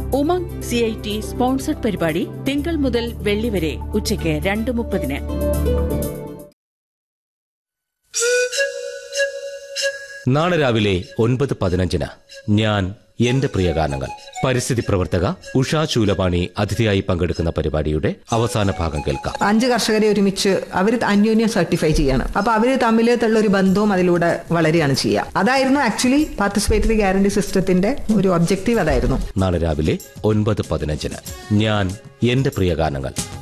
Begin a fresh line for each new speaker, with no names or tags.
Umang C I T sponsored പരിപാടി തിങ്കൾ മുതൽ വെള്ളി വരെ ഉച്ചയ്ക്ക് രണ്ട് മുപ്പതിന്
നാളെ രാവിലെ ഒൻപത് പതിനഞ്ചിന് ഞാൻ എന്റെ പ്രിയ ഗാനങ്ങൾ പരിസ്ഥിതി പ്രവർത്തക ഉഷാ ശൂലപാണി അതിഥിയായി പങ്കെടുക്കുന്ന പരിപാടിയുടെ അവസാന ഭാഗം കേൾക്കാം
അഞ്ച് കർഷകരെ ഒരുമിച്ച് അവർ അന്യോന്യം സർട്ടിഫൈ ചെയ്യാണ് അപ്പൊ അവര് തമ്മിലുള്ള ഒരു ബന്ധവും അതിലൂടെ വളരെയാണ് ചെയ്യുക അതായിരുന്നു ആക്ച്വലി പാർട്ടിസിപ്പേറ്ററി ഗ്യാരണ്ടി സിസ്റ്റത്തിന്റെ ഒരു ഒബ്ജക്റ്റീവ് അതായിരുന്നു
നാളെ രാവിലെ ഒൻപത് പതിനഞ്ചിന് ഞാൻ എന്റെ പ്രിയ ഗാനങ്ങൾ